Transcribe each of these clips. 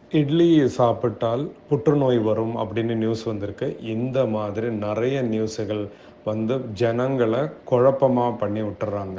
இட்லி சாப்பிட்டால் புற்றுநோய் வரும் அப்படின்னு நியூஸ் வந்திருக்கு இந்த மாதிரி நிறைய நியூஸுகள் வந்து ஜனங்களை குழப்பமாக பண்ணி விட்டுறாங்க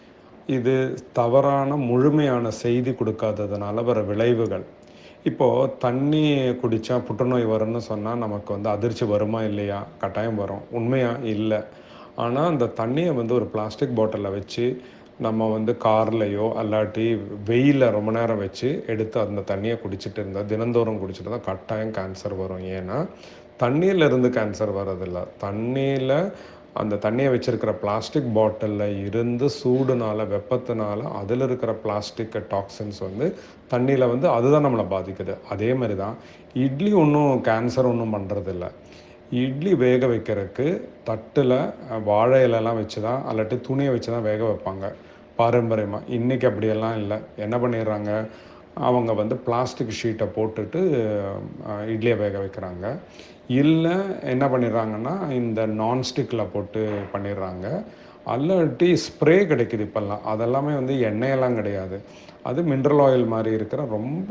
இது தவறான முழுமையான செய்தி கொடுக்காததுனால வர விளைவுகள் இப்போது தண்ணி குடித்தா புற்றுநோய் வரும்னு சொன்னால் நமக்கு வந்து அதிர்ச்சி வருமா இல்லையா கட்டாயம் வரும் உண்மையாக இல்லை ஆனால் அந்த தண்ணியை வந்து ஒரு பிளாஸ்டிக் பாட்டிலில் வச்சு நம்ம வந்து கார்லேயோ அல்லாட்டி வெயிலில் ரொம்ப நேரம் வச்சு எடுத்து அந்த தண்ணியை குடிச்சிட்டு இருந்தால் தினந்தோறும் குடிச்சிட்டு இருந்தால் கட்டாயம் கேன்சர் வரும் ஏன்னா தண்ணியில இருந்து கேன்சர் வர்றதில்ல தண்ணியில் அந்த தண்ணியை வச்சிருக்கிற பிளாஸ்டிக் பாட்டிலில் இருந்து சூடுனால வெப்பத்தினால அதில் இருக்கிற பிளாஸ்டிக் டாக்ஸின்ஸ் வந்து தண்ணியில் வந்து அதுதான் நம்மளை பாதிக்குது அதே மாதிரி தான் இட்லி ஒன்றும் கேன்சர் ஒன்றும் பண்ணுறதில்ல இட்லி வேக வைக்கிறதுக்கு தட்டில் வாழை இலைலாம் வச்சு தான் அல்லாட்டி துணியை வச்சு தான் வேக வைப்பாங்க பாரம்பரியமாக இன்றைக்கி அப்படியெல்லாம் இல்லை என்ன பண்ணிடுறாங்க அவங்க வந்து பிளாஸ்டிக் ஷீட்டை போட்டுட்டு அஹ், இட்லியை வேக வைக்கிறாங்க இல்லை என்ன பண்ணிடுறாங்கன்னா இந்த நான்ஸ்டிக்கில் போட்டு பண்ணிடுறாங்க அல்லாட்டி ஸ்ப்ரே கிடைக்குது இப்போல்லாம் அதெல்லாமே வந்து எண்ணெயெல்லாம் கிடையாது அது மினரல் ஆயில் மாதிரி இருக்கிற ரொம்ப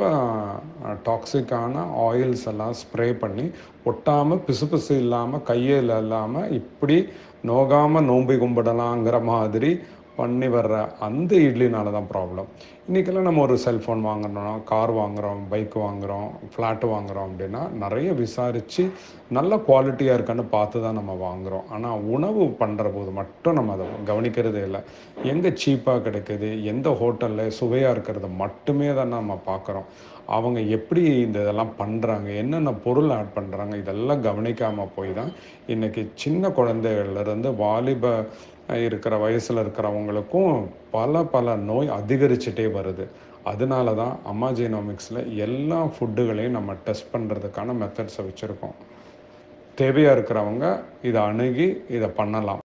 டாக்ஸிக்கான ஆயில்ஸ் எல்லாம் ஸ்ப்ரே பண்ணி ஒட்டாமல் பிசுபிசு இல்லாமல் கையில் இல்லாமல் இப்படி நோகாமல் நோம்பி கும்பிடலாங்கிற மாதிரி பண்ணி வர்ற அந்த இட்லினால தான் ப்ராப்ளம் இன்றைக்கெல்லாம் நம்ம ஒரு செல்ஃபோன் வாங்குறோம் கார் வாங்குகிறோம் பைக் வாங்குகிறோம் ஃப்ளாட்டு வாங்குகிறோம் அப்படின்னா நிறைய விசாரித்து நல்ல குவாலிட்டியாக இருக்கான்னு பார்த்து தான் நம்ம வாங்குகிறோம் ஆனால் உணவு பண்ணுற போது மட்டும் நம்ம அதை கவனிக்கிறதே இல்லை எங்கே சீப்பாக கிடைக்குது எந்த ஹோட்டலில் சுவையாக இருக்கிறத மட்டுமே தான் நம்ம பார்க்குறோம் அவங்க எப்படி இந்த இதெல்லாம் பண்ணுறாங்க என்னென்ன பொருள் ஆட் பண்ணுறாங்க இதெல்லாம் கவனிக்காமல் போய் தான் இன்றைக்கி சின்ன குழந்தைகள்லேருந்து வாலிப இருக்கிற வயசில் இருக்கிறவங்களுக்கும் பல பல நோய் அதிகரிச்சுட்டே வருது அதனால தான் அம்மா ஜீனோமிக்ஸில் எல்லா ஃபுட்டுகளையும் நம்ம டெஸ்ட் பண்ணுறதுக்கான மெத்தட்ஸை வச்சுருக்கோம் தேவையாக இருக்கிறவங்க இதை அணுகி இதை பண்ணலாம்